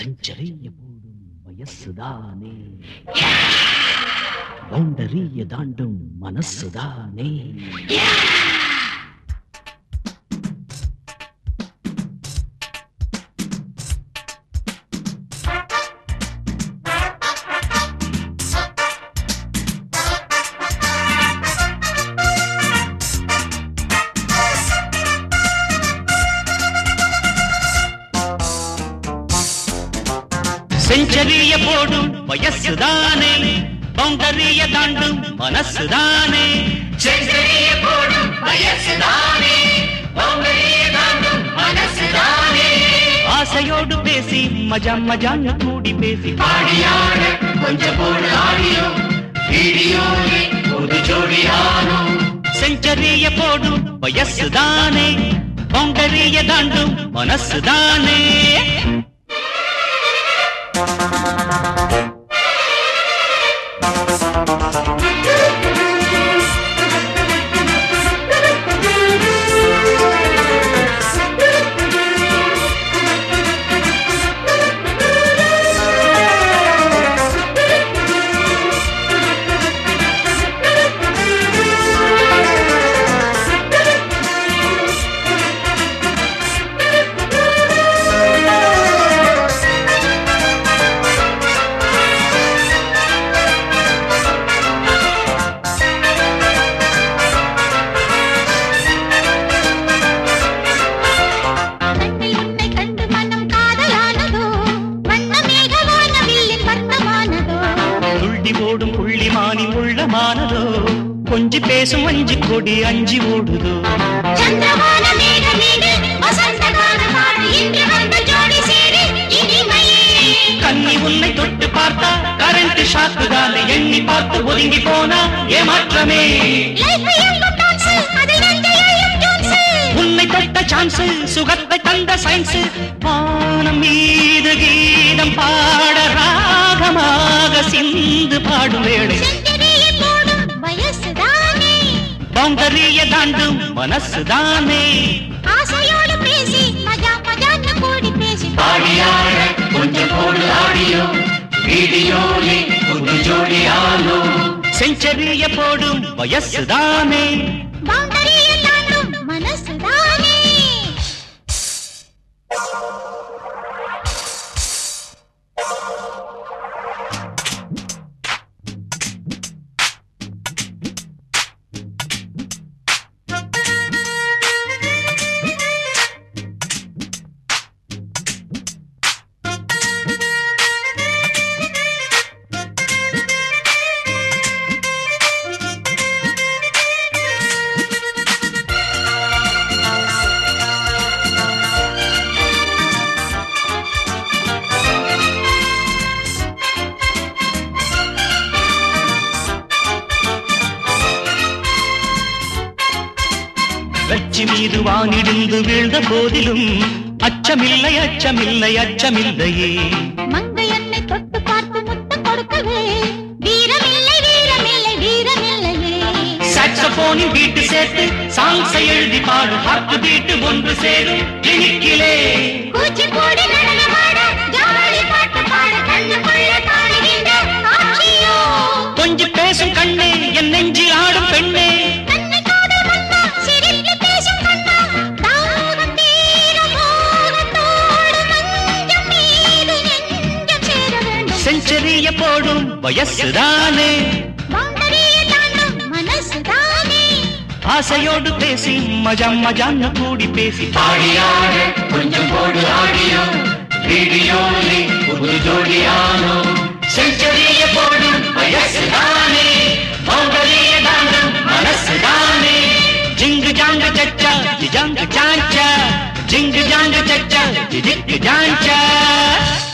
செஞ்சரிய போடும் வயசுதானே பவுண்டரிய தாண்டும் மனசுதானே செஞ்சரிய போடும் வயசுதானே பவுண்டரிய தாண்டும் மனசுதானே செஞ்சரிய போடும் வயசுதானே பௌங்கரிய தாண்டும் மனசுதானே ஆசையோடு பேசி மஜா மஜான்னு கூடி பேசி பாடியாட கொஞ்சம் போடு ஆடியோ வீடியோவே புது ஜோடியானோ செஞ்சரிய போடும் வயசுதானே பவுண்டரிய தாண்டும் மனசுதானே கண்ணில் உன்னை கண்டு மனம் காதலானதோ வண்ண மேகமான வில்லின் வர்ணமானதோ துள்ளி ஓடும் புள்ளிமானி உள்ளமானதோ கொஞ்சி பேசும் வஞ்சி கொடி அஞ்சி ஓடுதோ சந்திரமான மேகமீது வசந்த காலமாடு இன்று வந்த ஜோடி சேரி இனிமையே கண்ணி உன்னை தொட்டு பார்த்தா கரண்ட் ஷாக்கு தானே எண்ணி பார்த்து ஒதுங்கி போனா ஏமாற்றமே லைஃப் எங்கும் டான்ஸ் அதில் நஞ்சையும் ஜோன்ஸ் உன்னை தொட்ட சான்ஸ் சுகத்தை தந்த சயின்ஸ் வானம் மீது கீதம் பாட ராகமாக சிந்து பாடும் வேளை செஞ்சரியை போடும் வயசுதானே பவுண்டரிய தாண்டும் மனசுதானே ஆசையோடு பேசி மஜா மஜான்னு கூடி பேசி பாடியாட கொஞ்சம் போடு ஆடியோ வீடியோவே புது ஜோடியானோ செஞ்சரிய போடும் வயசுதானே பவுண்டரியை தாண்டும் மனசுதானே வெற்றி மீது வானிடிந்து வீழ்ந்த போதிலும் அச்சமில்லை அச்சமில்லை அச்சமில்லையே மங்கை என்னை தொட்டு பார்த்து முத்தம் கொடுக்கவே வீரமில்லை வீரமில்லை வீரமில்லையே சாக்ஸபோனின் வீட்டு சேர்த்து சாங்ஸை எழுதி பாடு ஹார்ட் பீட்டு ஒன்று சேரும் கிளிக்கிலே கூச்சிப்பூடி நடனமாட ஜாலி பாட்டு பாட கண்ணுக்குள்ள காணுகின்ற காட்சியோ கொஞ்சம் பேசும் கண்ணே என் நெஞ்சில் ஆடும் பெண்ணே கண்ணை காதல் மன்னா சிரித்து பேசும் கண்ணா தாகம் தீர மோகத்தோடு மஞ்சம் மீது நெஞ்சம் சேர வேண்டும் செஞ்சரிய போடும் வயசுதானே பவுண்டரியை தாண்டும் மனசுதானே ஆசையோடு பேசி மஜா மஜான்னு கூடி பேசி பாடியாட கொஞ்சம் போடு ஆடியோ வீடியோவே புது ஜோடியானோ செஞ்சரிய போடும் வயசுதானே பௌங்கரிய தாண்டும் மனசுதானே ஜிங்கு ஜாங்கு சச்சா ஜிஜாங்கு சாஞ்சா ஜிங்கு ஜாங்கு சச்சா ஜிஜிக்கு ஜாஞ்சா